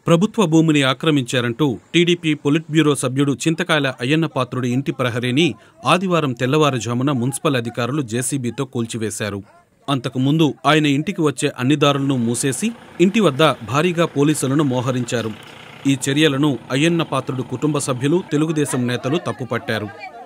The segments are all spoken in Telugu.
ప్రభుత్వ భూమిని ఆక్రమించారంటూ టీడీపీ పొలిట్ బ్యూరో సభ్యుడు చింతకాయల అయ్యన్న పాత్రుడి ఇంటి ప్రహరీని ఆదివారం తెల్లవారుజామున మున్సిపల్ అధికారులు జేసీబీతో కూల్చివేశారు అంతకుముందు ఆయన ఇంటికి వచ్చే అన్ని దారులను మూసేసి ఇంటి వద్ద భారీగా పోలీసులను మోహరించారు ఈ చర్యలను అయ్యన్న పాత్రుడు కుటుంబ సభ్యులు తెలుగుదేశం నేతలు తప్పుపట్టారు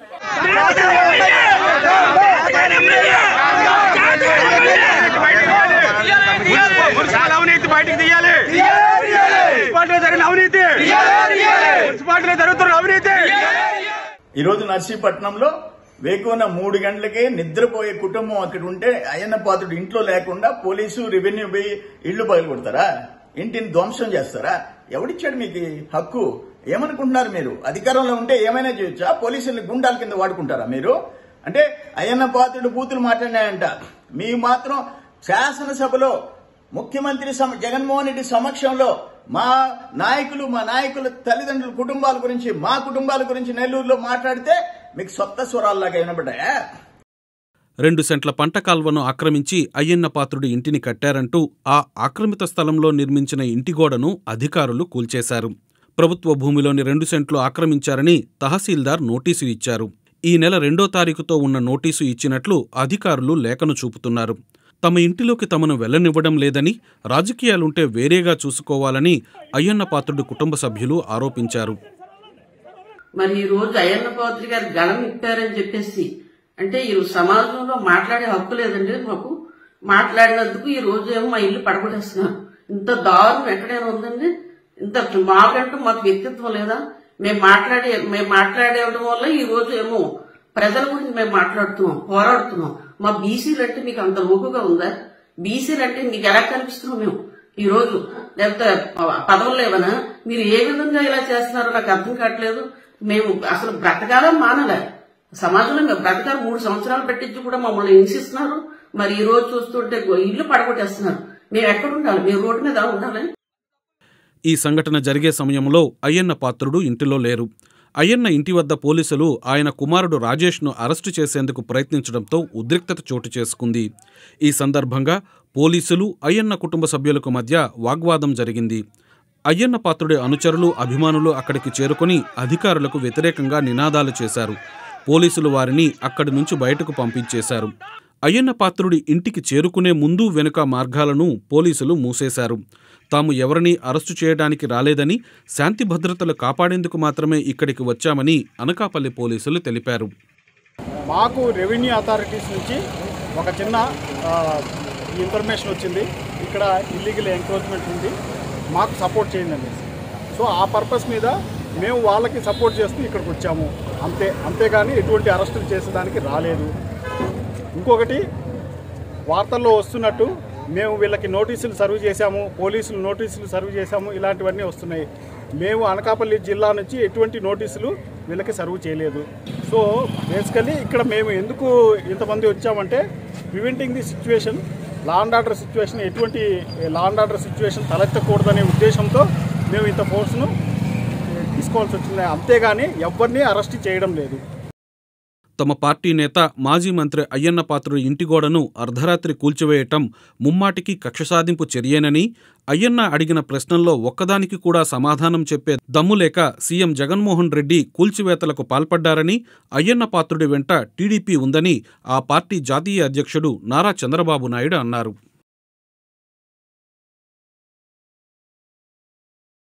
మున్సిపల్ అవినీతి బయటికి తీయాలి మున్సిపాలిటీలో జరిగిన అవినీతి మున్సిపాలిటీలో జరుగుతున్న అవినీతి ఈ రోజు నర్సీపట్నంలో వేకువన మూడు గంటలకే నిద్రపోయే కుటుంబం అక్కడ ఉంటే అయ్యన్న పాత్రుడు ఇంట్లో లేకుండా పోలీసు రెవెన్యూ పోయి ఇళ్లు పగలు కొడతారా ఇంటిని ధ్వంసం చేస్తారా ఎవడిచ్చాడు మీకు ఈ హక్కు ఏమనుకుంటున్నారు మీరు అధికారంలో ఉంటే ఏమైనా చేయొచ్చా పోలీసుల్ని గుండాల కింద వాడుకుంటారా మీరు అంటే అయ్యన్న పాత్రుడు బూతులు మాట్లాడినాయంట మీ మాత్రం శాసనసభలో ముఖ్యమంత్రి సమ- జగన్మోహన్ రెడ్డి సమక్షంలో మా నాయకులు మా నాయకుల తల్లిదండ్రుల కుటుంబాల గురించి మా కుటుంబాల గురించి నెల్లూరులో మాట్లాడితే మీకు సొత్త స్వరాల్లాగా వినబడ్డాయా రెండు సెంట్ల పంట కాల్వను ఆక్రమించి అయ్యన్న పాత్రుడి ఇంటిని కట్టారంటూ ఆ ఆక్రమిత స్థలంలో నిర్మించిన ఇంటి గోడను అధికారులు కూల్చేశారు ప్రభుత్వ భూమిలోని రెండు సెంట్లు ఆక్రమించారని తహసీల్దార్ నోటీసు ఇచ్చారు ఈ నెల రెండో తారీఖుతో ఉన్న నోటీసు ఇచ్చినట్లు అధికారులు లేఖను చూపుతున్నారు తమ ఇంటిలోకి తమను వెళ్లనివ్వడం లేదని రాజకీయాలుంటే వేరేగా చూసుకోవాలని అయ్యన్న పాత్రుడి కుటుంబ సభ్యులు ఆరోపించారు మరి ఈ రోజు అయ్యన్న పాత్రి గారు గళం ఇప్పారని చెప్పేసి అంటే ఈ సమాజంలో మాట్లాడే హక్కు లేదండి మాకు మాట్లాడినందుకు ఈ రోజు ఏమో మా ఇల్లు పడగొట్టేస్తున్నారు ఇంత దారుణం ఎక్కడైనా ఉందండి ఇంత మాకంటూ మాకు వ్యక్తిత్వం లేదా మేము మాట్లాడే మేము మాట్లాడేయడం వల్ల ఈ రోజు ఏమో ప్రజల గురించి మేము మాట్లాడుతున్నాం పోరాడుతున్నాం మా బీసీలు అంటే మీకు అంత ఊపుగా ఉందా బీసీలు అంటే మీకు ఎలా కనిపిస్తున్నాం మేము ఈ రోజు లేకపోతే పదవులు లేవనా మీరు ఏ విధంగా ఇలా చేస్తున్నారో నాకు అర్థం కావట్లేదు మేము అసలు బ్రతకాలం మానలే సమాజంలో మేము బ్రతకాలి మూడు సంవత్సరాలు పెట్టించి కూడా మమ్మల్ని హింసిస్తున్నారు మరి ఈ రోజు చూస్తుంటే గో- ఇల్లు పడగొట్టేస్తున్నారు మేము ఎక్కడ ఉండాలి మేము రోడ్డు మీద ఉండాలి ఈ సంఘటన జరిగే సమయంలో అయ్యన్న పాత్రుడు ఇంటిలో లేరు అయ్యన్న ఇంటి వద్ద పోలీసులు ఆయన కుమారుడు రాజేష్ను అరెస్టు చేసేందుకు ప్రయత్నించడంతో ఉద్రిక్తత చోటు చేసుకుంది ఈ సందర్భంగా పోలీసులు అయ్యన్న కుటుంబ సభ్యులకు మధ్య వాగ్వాదం జరిగింది అయ్యన్న పాత్రుడి అనుచరులు అభిమానులు అక్కడికి చేరుకొని అధికారులకు వ్యతిరేకంగా నినాదాలు చేశారు పోలీసులు వారిని అక్కడి నుంచి బయటకు పంపించేశారు అయ్యన్న పాత్రుడి ఇంటికి చేరుకునే ముందు వెనుక మార్గాలను పోలీసులు మూసేశారు తాము ఎవరినీ అరెస్టు చేయడానికి రాలేదని శాంతి భద్రతలు కాపాడేందుకు మాత్రమే ఇక్కడికి వచ్చామని అనకాపల్లి పోలీసులు తెలిపారు మాకు రెవెన్యూ అథారిటీస్ నుంచి ఒక చిన్న ఆ, ఇన్ఫర్మేషన్ వచ్చింది ఇక్కడ ఇల్లీగల్ ఎంక్రోచ్మెంట్ ఉంది మాకు సపోర్ట్ చేయండి అనేసి సో ఆ పర్పస్ మీద మేము వాళ్ళకి సపోర్ట్ చేస్తూ ఇక్కడికి వచ్చాము అంతే అంతేగాని ఎటువంటి అరెస్టులు చేసేదానికి రాలేదు ఇంకొకటి వార్తల్లో వస్తున్నట్టు మేము వీళ్ళకి నోటీసులు సర్వ్ చేశాము పోలీసులు నోటీసులు సర్వ్ చేశాము ఇలాంటివన్నీ వస్తున్నాయి మేము అనకాపల్లి జిల్లా నుంచి ఎటువంటి నోటీసులు వీళ్ళకి సర్వ్ చేయలేదు సో బేసికలీ ఇక్కడ మేము ఎందుకు ఇంతమంది వచ్చామంటే preventing the situation law and order situation ఎటువంటి లా అండ్ ఆర్డర్ సిచ్యువేషన్ తలెత్తకూడదనే ఉద్దేశంతో మేము ఇంత ఫోర్స్ను తీసుకోవాల్సి వచ్చింది అంతేగాని ఎవరిని అరెస్ట్ చేయడం లేదు తమ పార్టీ నేత మాజీ మంత్రి అయ్యన్న పాత్రుడి ఇంటి గోడను అర్ధరాత్రి కూల్చివేయటం ముమ్మాటికి కక్ష సాధింపు చర్యేనని అయ్యన్న అడిగిన ప్రశ్నల్లో ఒక్కదానికి కూడా సమాధానం చెప్పే దమ్ము లేక సీఎం జగన్మోహన్ రెడ్డి కూల్చివేతలకు పాల్పడ్డారని అయ్యన్న పాత్రుడి వెంట టీడీపీ ఉందని ఆ పార్టీ జాతీయ అధ్యక్షుడు నారా చంద్రబాబు నాయుడు అన్నారు